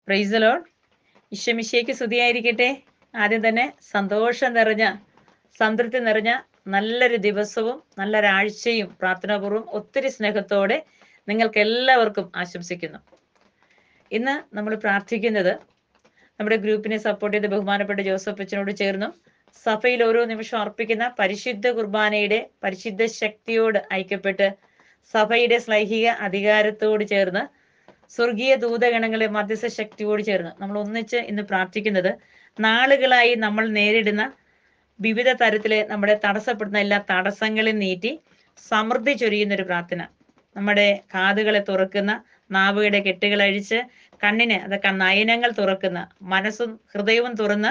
price loan ഇഷമിഷയ്ക്ക് സ്തുതിയായിരിക്കട്ടെ ആദ്യം തന്നെ സന്തോഷം നിറഞ്ഞ സംതൃപ്തി നിറഞ്ഞ നല്ലൊരു ദിവസവും നല്ലൊരാഴ്ചയും പ്രാർത്ഥനാപൂർവ്വം ഒത്തിരി സ്നേഹത്തോടെ നിങ്ങൾക്ക് എല്ലാവർക്കും ആശംസിക്കുന്നു ഇന്ന് നമ്മൾ പ്രാർത്ഥിക്കുന്നത് നമ്മുടെ ഗ്രൂപ്പിനെ സപ്പോർട്ട് ചെയ്ത് ബഹുമാനപ്പെട്ട ജോസഫ് അച്ഛനോട് ചേർന്നും സഭയിൽ ഓരോ നിമിഷം അർപ്പിക്കുന്ന പരിശുദ്ധ കുർബാനയുടെ പരിശുദ്ധ ശക്തിയോട് ഐക്യപ്പെട്ട് സഭയുടെ ശ്ലൈഹിക അധികാരത്തോട് ചേർന്ന് സ്വർഗീയ ദൂതഗണങ്ങളെ മധ്യസ്ഥ ശക്തിയോട് ചേർന്ന് നമ്മൾ ഒന്നിച്ച് ഇന്ന് പ്രാർത്ഥിക്കുന്നത് നാളുകളായി നമ്മൾ നേരിടുന്ന വിവിധ തരത്തിലെ നമ്മുടെ തടസ്സപ്പെടുന്ന എല്ലാ തടസ്സങ്ങളും നീറ്റി സമൃദ്ധി ചൊരിയുന്ന ഒരു പ്രാർത്ഥന നമ്മുടെ കാതുകളെ തുറക്കുന്ന നാവുകളുടെ കെട്ടുകൾ അഴിച്ച് കണ്ണിന് അതൊക്കെ നയനങ്ങൾ തുറക്കുന്ന മനസ്സും ഹൃദയവും തുറന്ന്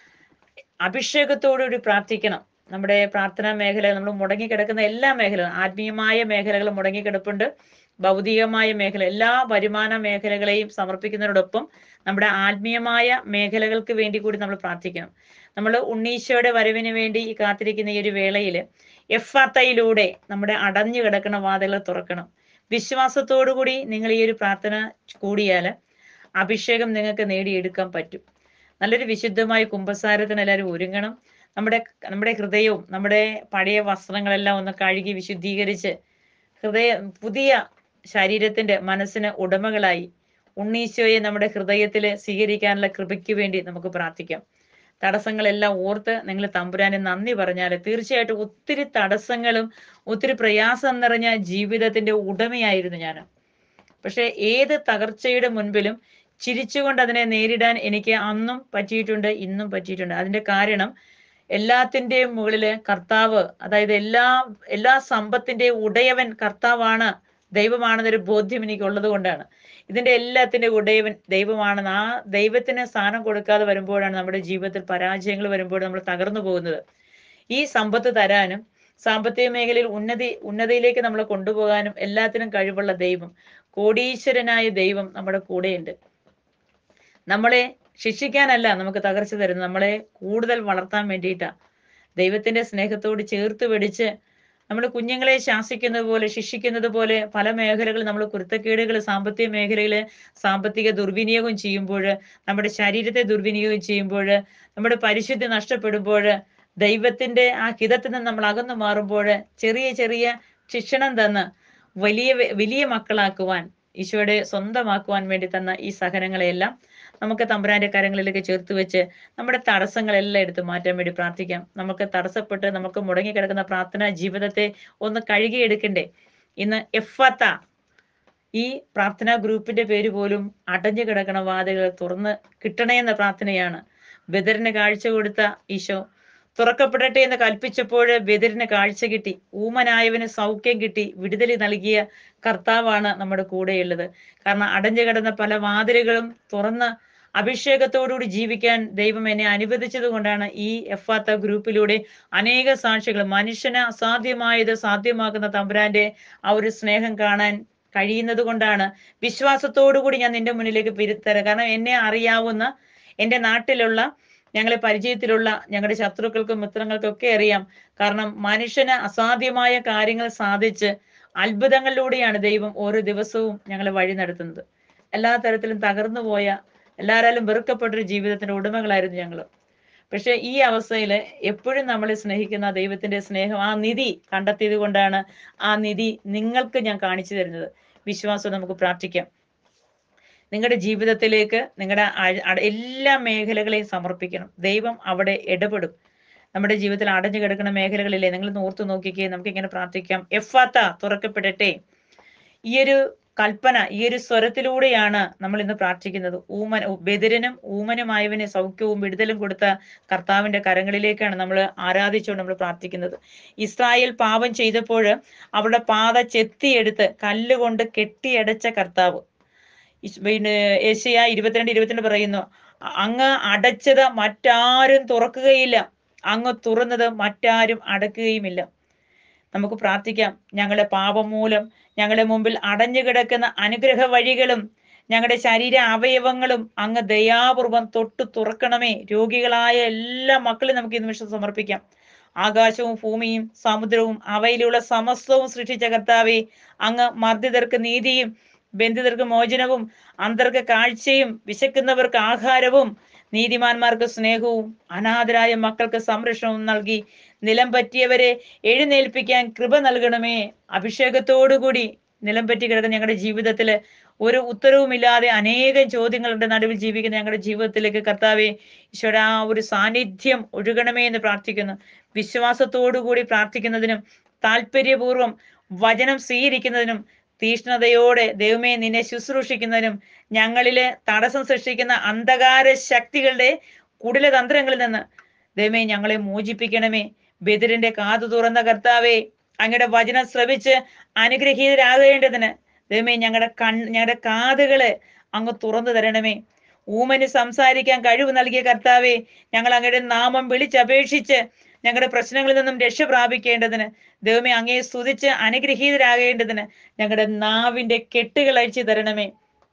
അഭിഷേകത്തോടുകൂടി പ്രാർത്ഥിക്കണം നമ്മുടെ പ്രാർത്ഥനാ മേഖല നമ്മൾ മുടങ്ങിക്കിടക്കുന്ന എല്ലാ മേഖലകളും ആത്മീയമായ മേഖലകളും മുടങ്ങിക്കിടപ്പുണ്ട് ഭൗതികമായ മേഖല എല്ലാ വരുമാന മേഖലകളെയും സമർപ്പിക്കുന്നതിനോടൊപ്പം നമ്മുടെ ആത്മീയമായ മേഖലകൾക്ക് വേണ്ടി കൂടി നമ്മൾ പ്രാർത്ഥിക്കണം നമ്മൾ ഉണ്ണീശോയുടെ വരവിന് വേണ്ടി ഈ കാത്തിരിക്കുന്ന ഈ ഒരു വേളയിൽ എഫാത്തയിലൂടെ നമ്മുടെ അടഞ്ഞു കിടക്കുന്ന വാതിലുകൾ തുറക്കണം വിശ്വാസത്തോടുകൂടി നിങ്ങൾ ഈ ഒരു പ്രാർത്ഥന കൂടിയാൽ അഭിഷേകം നിങ്ങൾക്ക് നേടിയെടുക്കാൻ പറ്റും നല്ലൊരു ശുദ്ധമായ കുംഭസാരത്തിന് എല്ലാവരും ഒരുങ്ങണം നമ്മുടെ നമ്മുടെ ഹൃദയവും നമ്മുടെ പഴയ വസ്ത്രങ്ങളെല്ലാം ഒന്ന് കഴുകി വിശുദ്ധീകരിച്ച് ഹൃദയ പുതിയ ശരീരത്തിന്റെ മനസ്സിന് ഉടമകളായി ഉണ്ണീശോയെ നമ്മുടെ ഹൃദയത്തിൽ സ്വീകരിക്കാനുള്ള കൃപയ്ക്ക് വേണ്ടി നമുക്ക് പ്രാർത്ഥിക്കാം തടസ്സങ്ങളെല്ലാം ഓർത്ത് നിങ്ങൾ തമ്പുരാനെ നന്ദി പറഞ്ഞാൽ തീർച്ചയായിട്ടും ഒത്തിരി തടസ്സങ്ങളും ഒത്തിരി പ്രയാസം നിറഞ്ഞ ജീവിതത്തിന്റെ ഉടമയായിരുന്നു ഞാൻ പക്ഷെ ഏത് തകർച്ചയുടെ മുൻപിലും ചിരിച്ചുകൊണ്ട് അതിനെ നേരിടാൻ എനിക്ക് അന്നും പറ്റിയിട്ടുണ്ട് ഇന്നും പറ്റിയിട്ടുണ്ട് അതിന്റെ കാരണം എല്ലാത്തിന്റെയും മുകളില് കർത്താവ് അതായത് എല്ലാ എല്ലാ സമ്പത്തിന്റെയും ഉടയവൻ കർത്താവാണ് ദൈവമാണെന്നൊരു ബോധ്യം എനിക്ക് ഉള്ളത് കൊണ്ടാണ് ഇതിന്റെ എല്ലാത്തിന്റെ ഉടയവൻ ദൈവമാണെന്ന് ആ ദൈവത്തിന് സ്ഥാനം കൊടുക്കാതെ വരുമ്പോഴാണ് നമ്മുടെ ജീവിതത്തിൽ പരാജയങ്ങൾ വരുമ്പോൾ നമ്മൾ തകർന്നു പോകുന്നത് ഈ സമ്പത്ത് തരാനും സാമ്പത്തിക മേഖലയിൽ ഉന്നതി ഉന്നതിയിലേക്ക് നമ്മളെ കൊണ്ടുപോകാനും എല്ലാത്തിനും കഴിവുള്ള ദൈവം കോടീശ്വരനായ ദൈവം നമ്മുടെ കൂടെയുണ്ട് നമ്മളെ ശിക്ഷിക്കാനല്ല നമുക്ക് തകർച്ച തരുന്നത് നമ്മളെ കൂടുതൽ വളർത്താൻ വേണ്ടിയിട്ടാ ദൈവത്തിന്റെ സ്നേഹത്തോട് ചേർത്ത് പിടിച്ച് നമ്മൾ കുഞ്ഞുങ്ങളെ ശാസിക്കുന്നത് പോലെ ശിക്ഷിക്കുന്നത് പോലെ പല മേഖലകളിൽ നമ്മൾ കുരുത്തക്കേടുകൾ സാമ്പത്തിക മേഖലയിൽ സാമ്പത്തിക ദുർവിനിയോഗം ചെയ്യുമ്പോൾ നമ്മുടെ ശരീരത്തെ ദുർവിനിയോഗം ചെയ്യുമ്പോൾ നമ്മുടെ പരിശുദ്ധി നഷ്ടപ്പെടുമ്പോൾ ദൈവത്തിന്റെ ആ ഹിതത്തിൽ നിന്ന് നമ്മൾ അകന്നു മാറുമ്പോൾ ചെറിയ ചെറിയ ശിക്ഷണം തന്ന് വലിയ വലിയ മക്കളാക്കുവാൻ ഈശോയുടെ സ്വന്തമാക്കുവാൻ വേണ്ടി തന്ന ഈ സഹനങ്ങളെയെല്ലാം നമുക്ക് തമ്പുരാന്റെ കരങ്ങളിലേക്ക് ചേർത്ത് വെച്ച് നമ്മുടെ തടസ്സങ്ങളെല്ലാം എടുത്ത് മാറ്റാൻ വേണ്ടി പ്രാർത്ഥിക്കാം നമുക്ക് തടസ്സപ്പെട്ട് നമുക്ക് മുടങ്ങിക്കിടക്കുന്ന പ്രാർത്ഥനാ ജീവിതത്തെ ഒന്ന് കഴുകിയെടുക്കണ്ടേ ഇന്ന് എഫത്ത ഈ പ്രാർത്ഥനാ ഗ്രൂപ്പിന്റെ പേര് പോലും അടഞ്ഞു കിടക്കണ വാതികൾ തുറന്ന് കിട്ടണേ എന്ന പ്രാർത്ഥനയാണ് ബദറിന് കാഴ്ച കൊടുത്ത ഈശോ തുറക്കപ്പെടട്ടെ എന്ന് കൽപ്പിച്ചപ്പോൾ ബദറിന് കാഴ്ച കിട്ടി ഊമനായവന് സൗഖ്യം കിട്ടി വിടുതൽ നൽകിയ കർത്താവാണ് നമ്മുടെ കൂടെയുള്ളത് കാരണം അടഞ്ഞു കിടന്ന പല വാതിലുകളും തുറന്ന് അഭിഷേകത്തോടുകൂടി ജീവിക്കാൻ ദൈവം എന്നെ അനുവദിച്ചത് കൊണ്ടാണ് ഈ എഫാത്ത ഗ്രൂപ്പിലൂടെ അനേക സാക്ഷികൾ മനുഷ്യന് അസാധ്യമായത് സാധ്യമാക്കുന്ന തമ്പുരാന്റെ ആ ഒരു സ്നേഹം കാണാൻ കഴിയുന്നത് കൊണ്ടാണ് വിശ്വാസത്തോടുകൂടി ഞാൻ നിന്റെ മുന്നിലേക്ക് പിരുത്തരാം കാരണം എന്നെ അറിയാവുന്ന എൻ്റെ നാട്ടിലുള്ള ഞങ്ങളെ പരിചയത്തിലുള്ള ഞങ്ങളുടെ ശത്രുക്കൾക്കും മിത്രങ്ങൾക്കും ഒക്കെ അറിയാം കാരണം മനുഷ്യന് അസാധ്യമായ കാര്യങ്ങൾ സാധിച്ച് അത്ഭുതങ്ങളിലൂടെയാണ് ദൈവം ഓരോ ദിവസവും ഞങ്ങളെ വഴി നടത്തുന്നത് എല്ലാ തരത്തിലും തകർന്നു പോയ എല്ലാവരാലും വെറുക്കപ്പെട്ടൊരു ജീവിതത്തിന്റെ ഉടമകളായിരുന്നു ഞങ്ങൾ പക്ഷെ ഈ അവസ്ഥയിൽ എപ്പോഴും നമ്മളെ സ്നേഹിക്കുന്ന ദൈവത്തിന്റെ സ്നേഹം ആ നിധി കണ്ടെത്തിയത് കൊണ്ടാണ് ആ നിധി നിങ്ങൾക്ക് ഞാൻ കാണിച്ചു തരുന്നത് വിശ്വാസം നമുക്ക് പ്രാർത്ഥിക്കാം നിങ്ങളുടെ ജീവിതത്തിലേക്ക് നിങ്ങളുടെ എല്ലാ മേഖലകളെയും സമർപ്പിക്കണം ദൈവം അവിടെ ഇടപെടും നമ്മുടെ ജീവിതത്തിൽ അടഞ്ഞു കിടക്കുന്ന മേഖലകളില്ലേ നിങ്ങൾ ഓർത്തു നോക്കിക്കേ നമുക്ക് ഇങ്ങനെ പ്രാർത്ഥിക്കാം എഫാത്ത തുറക്കപ്പെടട്ടെ ഈ ഒരു കൽപ്പന ഈ ഒരു സ്വരത്തിലൂടെയാണ് നമ്മൾ ഇന്ന് പ്രാർത്ഥിക്കുന്നത് ഊമൻ ബദിരനും ഊമനുമായവന് സൗഖ്യവും വിടുതലും കൊടുത്ത കർത്താവിന്റെ കരങ്ങളിലേക്കാണ് നമ്മൾ ആരാധിച്ചുകൊണ്ട് നമ്മൾ പ്രാർത്ഥിക്കുന്നത് ഇസ്രായേൽ പാപം ചെയ്തപ്പോൾ അവരുടെ പാത ചെത്തിയെടുത്ത് കല്ലുകൊണ്ട് കെട്ടിയടച്ച കർത്താവ് പിന്നെ ഏഷ്യ ഇരുപത്തിരണ്ട് ഇരുപത്തിരണ്ട് പറയുന്നു അങ്ങ് അടച്ചത് മറ്റാരും തുറക്കുകയില്ല അങ്ങ് തുറന്നത് മറ്റാരും അടക്കുകയുമില്ല നമുക്ക് പ്രാർത്ഥിക്കാം ഞങ്ങളുടെ പാപം മൂലം ഞങ്ങളുടെ മുമ്പിൽ അടഞ്ഞു കിടക്കുന്ന അനുഗ്രഹ വഴികളും ഞങ്ങളുടെ ശരീര അവയവങ്ങളും അങ്ങ് ദയാപൂർവം തൊട്ട് തുറക്കണമേ രോഗികളായ എല്ലാ മക്കളും നമുക്ക് ഈ നിമിഷം സമർപ്പിക്കാം ആകാശവും ഭൂമിയും സമുദ്രവും അവയിലുള്ള സമസ്തവും സൃഷ്ടിച്ച കർത്താവെ അങ്ങ് മർദ്ദിതർക്ക് നീതിയും ബന്ധിതർക്ക് മോചനവും അന്തർക്ക് കാഴ്ചയും വിശക്കുന്നവർക്ക് ആഹാരവും നീതിമാന്മാർക്ക് സ്നേഹവും അനാഥരായ മക്കൾക്ക് സംരക്ഷണവും നൽകി നിലം പറ്റിയവരെ എഴുന്നേൽപ്പിക്കാൻ കൃപ നൽകണമേ അഭിഷേകത്തോടുകൂടി നിലം പറ്റി കിടക്കുന്ന ഞങ്ങളുടെ ജീവിതത്തില് ഒരു ഉത്തരവുമില്ലാതെ അനേകം ചോദ്യങ്ങളുടെ നടുവിൽ ജീവിക്കുന്ന ഞങ്ങളുടെ ജീവിതത്തിലേക്ക് കർത്താവെ ഈശ്വര ആ ഒരു സാന്നിധ്യം ഒഴുകണമേ എന്ന് പ്രാർത്ഥിക്കുന്നു വിശ്വാസത്തോടുകൂടി പ്രാർത്ഥിക്കുന്നതിനും താല്പര്യപൂർവ്വം വചനം സ്വീകരിക്കുന്നതിനും തീഷ്ണതയോടെ ദൈവമേ നിന്നെ ശുശ്രൂഷിക്കുന്നതിനും ഞങ്ങളിലെ തടസ്സം സൃഷ്ടിക്കുന്ന അന്ധകാര ശക്തികളുടെ കുടില തന്ത്രങ്ങളിൽ നിന്ന് ദൈവമേ ഞങ്ങളെ മോചിപ്പിക്കണമേ ബദിരിന്റെ കാതു തുറന്ന കർത്താവെ അങ്ങയുടെ വചനം ശ്രവിച്ച് അനുഗ്രഹീതരാകേണ്ടതിന് ദൈവമേ ഞങ്ങളുടെ കൺ ഞങ്ങളുടെ കാതുകളെ അങ്ങ് തുറന്നു തരണമേ ഊമന് സംസാരിക്കാൻ കഴിവ് നൽകിയ കർത്താവെ ഞങ്ങൾ അങ്ങയുടെ നാമം വിളിച്ചപേക്ഷിച്ച് ഞങ്ങളുടെ പ്രശ്നങ്ങളിൽ നിന്നും രക്ഷ പ്രാപിക്കേണ്ടതിന് ദൈവമേ അങ്ങയെ സ്തുതിച്ച് അനുഗ്രഹീതരാകേണ്ടതിന് ഞങ്ങളുടെ നാവിന്റെ കെട്ടുകൾ അഴിച്ചു തരണമേ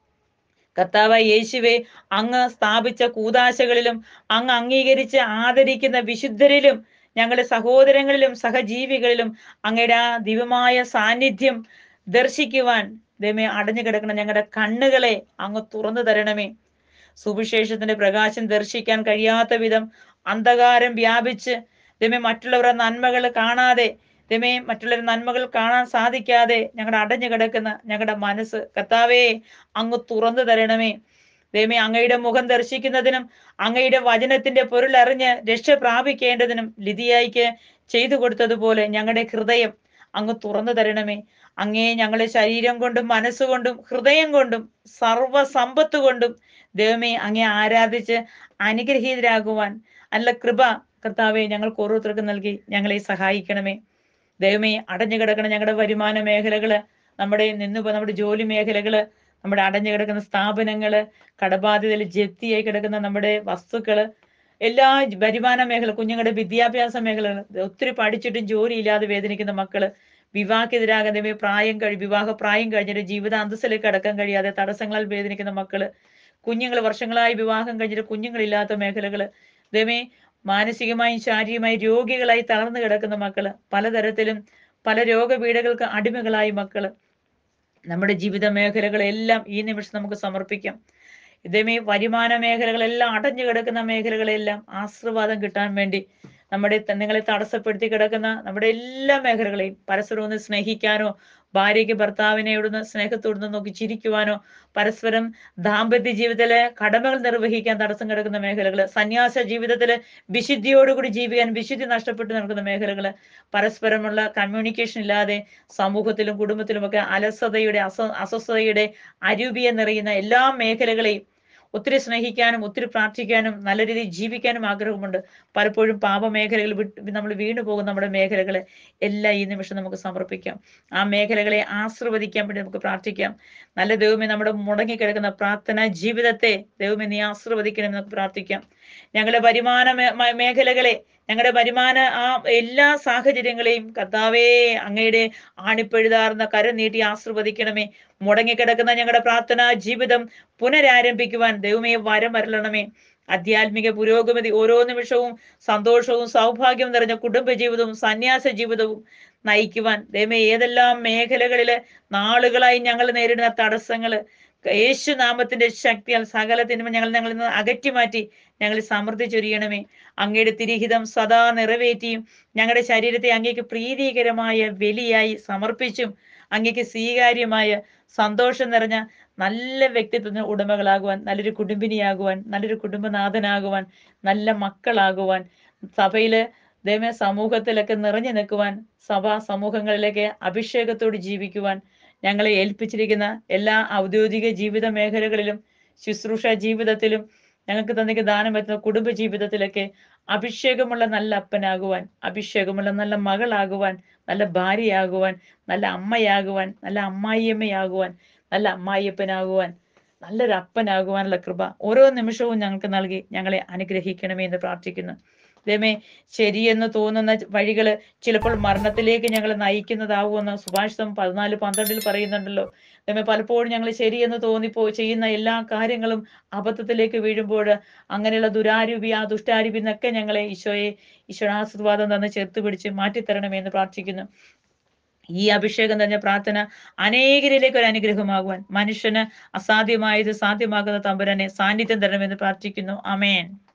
കർത്താവായ യേശുവെ അങ്ങ് സ്ഥാപിച്ച കൂതാശകളിലും അങ്ങ് അംഗീകരിച്ച് ആദരിക്കുന്ന വിശുദ്ധരിലും ഞങ്ങളുടെ സഹോദരങ്ങളിലും സഹജീവികളിലും അങ്ങയുടെ ആ ദിവ്യമായ സാന്നിധ്യം ദർശിക്കുവാൻ ദൈവമേ അടഞ്ഞു കിടക്കുന്ന ഞങ്ങളുടെ കണ്ണുകളെ അങ്ങ് തുറന്നു തരണമേ സുവിശേഷത്തിന്റെ പ്രകാശം ദർശിക്കാൻ കഴിയാത്ത വിധം അന്ധകാരം വ്യാപിച്ച് ദൈവമേ മറ്റുള്ളവരുടെ നന്മകൾ കാണാതെ ദൈവമേ മറ്റുള്ളവരുടെ നന്മകൾ കാണാൻ സാധിക്കാതെ ഞങ്ങളുടെ അടഞ്ഞു കിടക്കുന്ന ഞങ്ങളുടെ മനസ്സ് കർത്താവേ അങ്ങ് തുറന്നു തരണമേ ദൈവമേ അങ്ങയുടെ മുഖം ദർശിക്കുന്നതിനും അങ്ങയുടെ വചനത്തിന്റെ പൊരുൾ അറിഞ്ഞ് രക്ഷ പ്രാപിക്കേണ്ടതിനും ലിതിയായിക്ക് ചെയ്തു കൊടുത്തതുപോലെ ഞങ്ങളുടെ ഹൃദയം അങ്ങ് തുറന്നു തരണമേ അങ്ങേ ഞങ്ങളെ ശരീരം കൊണ്ടും മനസ്സുകൊണ്ടും ഹൃദയം കൊണ്ടും സർവ സമ്പത്ത് കൊണ്ടും ദൈവമേ അങ്ങേ ആരാധിച്ച് അനുഗ്രഹീതരാകുവാൻ അല്ല കൃപ കർത്താവെ ഞങ്ങൾക്ക് ഓരോരുത്തർക്കും നൽകി ഞങ്ങളെ സഹായിക്കണമേ ദൈവമേ അടഞ്ഞു കിടക്കുന്ന ഞങ്ങളുടെ വരുമാന മേഖലകള് നമ്മുടെ നിന്ന് നമ്മുടെ ജോലി മേഖലകള് നമ്മുടെ അടഞ്ഞു കിടക്കുന്ന സ്ഥാപനങ്ങള് കടബാധ്യതയിൽ ജപ്തിയായി കിടക്കുന്ന നമ്മുടെ വസ്തുക്കള് എല്ലാ വരുമാന മേഖല കുഞ്ഞുങ്ങളുടെ വിദ്യാഭ്യാസ മേഖലകൾ ഒത്തിരി പഠിച്ചിട്ടും ജോലി ഇല്ലാതെ വേദനിക്കുന്ന മക്കള് വിവാഹിതരാകുന്നവയെ പ്രായം കഴി വിവാഹ പ്രായം കഴിഞ്ഞിട്ട് ജീവിത അന്തസ്സിലേക്ക് കടക്കാൻ കഴിയാതെ തടസ്സങ്ങളാൽ വേദനിക്കുന്ന മക്കള് കുഞ്ഞുങ്ങൾ വർഷങ്ങളായി വിവാഹം കഴിഞ്ഞിട്ട് കുഞ്ഞുങ്ങളില്ലാത്ത മേഖലകള് ദൈവമേ മാനസികമായും ശാരീരികമായും രോഗികളായി തളർന്നു കിടക്കുന്ന മക്കള് പലതരത്തിലും പല രോഗപീഠകൾക്ക് അടിമകളായി മക്കള് നമ്മുടെ ജീവിത മേഖലകളെല്ലാം ഈ നിമിഷം നമുക്ക് സമർപ്പിക്കാം ഇതേമേ വരുമാന മേഖലകളെല്ലാം അടഞ്ഞു കിടക്കുന്ന മേഖലകളെല്ലാം ആശീർവാദം കിട്ടാൻ വേണ്ടി നമ്മുടെ ത- നിങ്ങളെ തടസ്സപ്പെടുത്തി കിടക്കുന്ന നമ്മുടെ എല്ലാ മേഖലകളെയും പരസ്പരം ഒന്ന് സ്നേഹിക്കാനോ ഭാര്യയ്ക്ക് ഭർത്താവിനെ ഇവിടുന്ന് സ്നേഹത്തോടുന്ന് നോക്കി ചിരിക്കുവാനോ പരസ്പരം ദാമ്പത്യ ജീവിതത്തിലെ കടമകൾ നിർവഹിക്കാൻ തടസ്സം കിടക്കുന്ന മേഖലകള് സന്യാസ ജീവിതത്തില് വിശുദ്ധിയോടുകൂടി ജീവിക്കാൻ വിശുദ്ധി നഷ്ടപ്പെട്ടു നടക്കുന്ന മേഖലകള് പരസ്പരമുള്ള കമ്മ്യൂണിക്കേഷൻ ഇല്ലാതെ സമൂഹത്തിലും കുടുംബത്തിലുമൊക്കെ അലസതയുടെ അസ അസ്വസ്ഥതയുടെ അരൂപിയെ നിറയുന്ന എല്ലാ മേഖലകളെയും ഒത്തിരി സ്നേഹിക്കാനും ഒത്തിരി പ്രാർത്ഥിക്കാനും നല്ല രീതിയിൽ ജീവിക്കാനും ആഗ്രഹമുണ്ട് പലപ്പോഴും പാപമേഖലകൾ വിട്ട് നമ്മൾ വീണു പോകുന്ന നമ്മുടെ മേഖലകളെ എല്ലാം ഈ നിമിഷം നമുക്ക് സമർപ്പിക്കാം ആ മേഖലകളെ ആശീർവദിക്കാൻ വേണ്ടി നമുക്ക് പ്രാർത്ഥിക്കാം നല്ല ദൈവമേ നമ്മുടെ മുടങ്ങിക്കിടക്കുന്ന പ്രാർത്ഥന ജീവിതത്തെ ദൈവമേ നീ ആശീർവദിക്കണമെന്ന് നമുക്ക് പ്രാർത്ഥിക്കാം ഞങ്ങളുടെ വരുമാന മേ- മ- മേഖലകളെ ഞങ്ങളുടെ വരുമാന ആ എല്ലാ സാഹചര്യങ്ങളെയും കർത്താവേ അങ്ങയുടെ ആണിപ്പെഴുതാർന്ന കരം നീട്ടി ആശീർവദിക്കണമേ മുടങ്ങിക്കിടക്കുന്ന ഞങ്ങളുടെ പ്രാർത്ഥനാ ജീവിതം പുനരാരംഭിക്കുവാൻ ദൈവമേ വരം വരളണമേ ആധ്യാത്മിക പുരോഗമതി ഓരോ നിമിഷവും സന്തോഷവും സൗഭാഗ്യവും നിറഞ്ഞ കുടുംബ ജീവിതവും സന്യാസ ജീവിതവും നയിക്കുവാൻ ദൈവമേ ഏതെല്ലാം മേഖലകളില് നാളുകളായി ഞങ്ങൾ നേരിടുന്ന തടസ്സങ്ങള് യേശു നാമത്തിന്റെ ശക്തിയാൽ സകലത്തിനും ഞങ്ങൾ ഞങ്ങളിൽ നിന്ന് അകറ്റി മാറ്റി ഞങ്ങൾ സമൃദ്ധി ചൊരിയണമേ അങ്ങയുടെ തിരിഹിതം സദാ നിറവേറ്റിയും ഞങ്ങളുടെ ശരീരത്തെ അങ്ങേക്ക് പ്രീതികരമായ ബലിയായി സമർപ്പിച്ചും അങ്ങേക്ക് സ്വീകാര്യമായ സന്തോഷം നിറഞ്ഞ നല്ല വ്യക്തിത്വത്തിന് ഉടമകളാകുവാൻ നല്ലൊരു കുടുംബിനിയാകുവാൻ നല്ലൊരു കുടുംബനാഥനാകുവാൻ നല്ല മക്കളാകുവാൻ സഭയില് ദൈവ സമൂഹത്തിലൊക്കെ നിറഞ്ഞു നിൽക്കുവാൻ സഭാ സമൂഹങ്ങളിലേക്ക് അഭിഷേകത്തോട് ജീവിക്കുവാൻ ഞങ്ങളെ ഏൽപ്പിച്ചിരിക്കുന്ന എല്ലാ ഔദ്യോഗിക ജീവിത മേഖലകളിലും ശുശ്രൂഷ ജീവിതത്തിലും ഞങ്ങൾക്ക് തന്നിക്ക് ദാനം പറ്റുന്ന കുടുംബ ജീവിതത്തിലൊക്കെ അഭിഷേകമുള്ള നല്ല അപ്പനാകുവാൻ അഭിഷേകമുള്ള നല്ല മകളാകുവാൻ നല്ല ഭാര്യയാകുവാൻ നല്ല അമ്മയാകുവാൻ നല്ല അമ്മായിയമ്മയാകുവാൻ നല്ല അമ്മായിയപ്പനാകുവാൻ നല്ലൊരു അപ്പനാകുവാനുള്ള കൃപ ഓരോ നിമിഷവും ഞങ്ങൾക്ക് നൽകി ഞങ്ങളെ അനുഗ്രഹിക്കണമേ എന്ന് പ്രാർത്ഥിക്കുന്നു ദൈവമേ ശരിയെന്ന് തോന്നുന്ന വഴികള് ചിലപ്പോൾ മരണത്തിലേക്ക് ഞങ്ങൾ നയിക്കുന്നതാവുമെന്ന് സുഭാഷിതം പതിനാല് പന്ത്രണ്ടിൽ പറയുന്നുണ്ടല്ലോ ദൈവമേ പലപ്പോഴും ഞങ്ങൾ ശരിയെന്ന് തോന്നിപ്പോ ചെയ്യുന്ന എല്ലാ കാര്യങ്ങളും അബദ്ധത്തിലേക്ക് വീഴുമ്പോൾ അങ്ങനെയുള്ള ദുരാരൂപി ആ ദുഷ്ടാരൂപി എന്നൊക്കെ ഞങ്ങളെ ഈശോയെ ഈശ്വരാശീർവാദം തന്ന് ചേർത്ത് പിടിച്ച് മാറ്റിത്തരണമേ എന്ന് പ്രാർത്ഥിക്കുന്നു ഈ അഭിഷേകം നിറഞ്ഞ പ്രാർത്ഥന അനേകരിലേക്ക് ഒരു അനുഗ്രഹമാകുവാൻ മനുഷ്യന് അസാധ്യമായത് സാധ്യമാകുന്ന തമ്പുരാനെ സാന്നിധ്യം തരണമെന്ന് പ്രാർത്ഥിക്കുന്നു അമേൻ